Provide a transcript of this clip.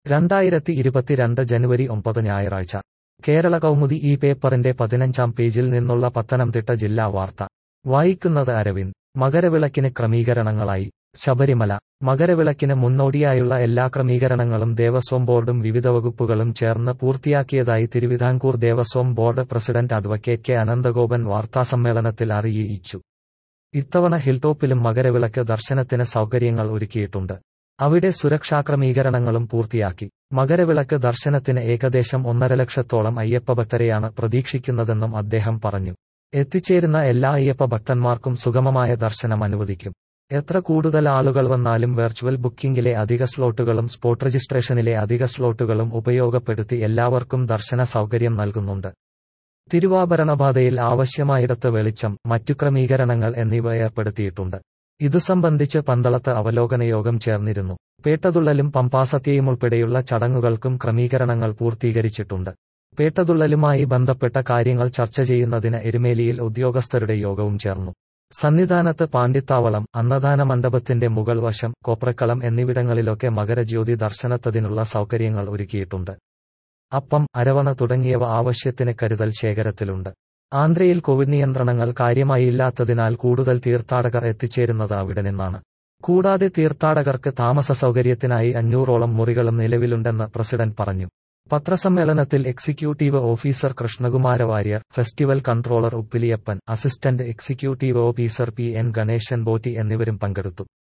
രണ്ടായിരത്തി ഇരുപത്തിരണ്ട് ജനുവരി ഒമ്പത് ഞായറാഴ്ച കേരള കൗമുദി ഈ പേപ്പറിന്റെ പതിനഞ്ചാം പേജിൽ നിന്നുള്ള പത്തനംതിട്ട ജില്ലാ വാർത്ത വായിക്കുന്നത് അരവിന്ദ് മകരവിളക്കിന് ക്രമീകരണങ്ങളായി ശബരിമല മകരവിളക്കിന് മുന്നോടിയായുള്ള എല്ലാ ക്രമീകരണങ്ങളും ദേവസ്വം ബോർഡും വിവിധ വകുപ്പുകളും ചേർന്ന് പൂർത്തിയാക്കിയതായി Thiruvithamkoor Devaswom board president advocate K Ananthagopan വാർത്താസമ്മേളനത്തിൽ അറിയിച്ചു ഇത്തവണ ഹിൽടോപ്പിലും മകരവിളക്ക് ദർശനത്തിന് സൗകര്യങ്ങൾ ഒരുക്കിയിട്ടുണ്ട് അവിടെ സുരക്ഷാ ക്രമീകരണങ്ങളും പൂർത്തിയാക്കി മകരവിളക്ക് ദർശനത്തിന് ഏകദേശം ഒന്നര ലക്ഷത്തോളം അയ്യപ്പ ഭക്തരെയാണ് പ്രതീക്ഷിക്കുന്നതെന്നും അദ്ദേഹം പറഞ്ഞു എത്തിച്ചേരുന്ന എല്ലാ അയ്യപ്പ ഭക്തന്മാർക്കും സുഗമമായ ദർശനം അനുവദിക്കും എത്ര കൂടുതൽ ആളുകൾ വന്നാലും വെർച്വൽ ബുക്കിംഗിലെ അധിക സ്ലോട്ടുകളും സ്പോട്ട് രജിസ്ട്രേഷനിലെ അധിക സ്ലോട്ടുകളും ഉപയോഗപ്പെടുത്തി എല്ലാവർക്കും ദർശന സൗകര്യം നൽകുന്നുണ്ട് തിരുവാഭരണപാതയിൽ ആവശ്യമായിടത്ത് വെളിച്ചം മറ്റു ക്രമീകരണങ്ങൾ എന്നിവ ഏർപ്പെടുത്തിയിട്ടുണ്ട് ഇതു സംബന്ധിച്ച് പന്തളത്ത് അവലോകന യോഗം ചേർന്നിരുന്നു പേട്ടതുള്ളലും പമ്പാസത്യയും ഉൾപ്പെടെയുള്ള ചടങ്ങുകൾക്കും ക്രമീകരണങ്ങൾ പൂർത്തീകരിച്ചിട്ടുണ്ട് പേട്ടതുള്ളലുമായി ബന്ധപ്പെട്ട കാര്യങ്ങൾ ചർച്ച ചെയ്യുന്നതിന് എരുമേലിയിൽ ഉദ്യോഗസ്ഥരുടെ യോഗവും ചേർന്നു സന്നിധാനത്ത് പാണ്ടിത്താവളം അന്നദാന മണ്ഡപത്തിന്റെ മുകൾ വശം കൊപ്രക്കളം എന്നിവിടങ്ങളിലൊക്കെ മകരജ്യോതി ദർശനത്തതിനുള്ള സൗകര്യങ്ങൾ ഒരുക്കിയിട്ടുണ്ട് അപ്പം അരവണ തുടങ്ങിയവ ആവശ്യത്തിന് കരുതൽ ശേഖരത്തിലുണ്ട് ആന്ധ്രയിൽ കോവിഡ് നിയന്ത്രണങ്ങൾ കാര്യമായി ഇല്ലാത്തതിനാൽ കൂടുതൽ തീർത്ഥാടകർ എത്തിച്ചേരുന്നത് അവിടെ നിന്നാണ് കൂടാതെ തീർത്ഥാടകർക്ക് താമസ സൗകര്യത്തിനായി അഞ്ഞൂറോളം മുറികളും നിലവിലുണ്ടെന്ന് പ്രസിഡന്റ് പറഞ്ഞു പത്രസമ്മേളനത്തിൽ executive officer Krishnakumara Varier festival controller Uppiliyappan assistant executive officer P N Ganesan Potti എന്നിവരും പങ്കെടുത്തു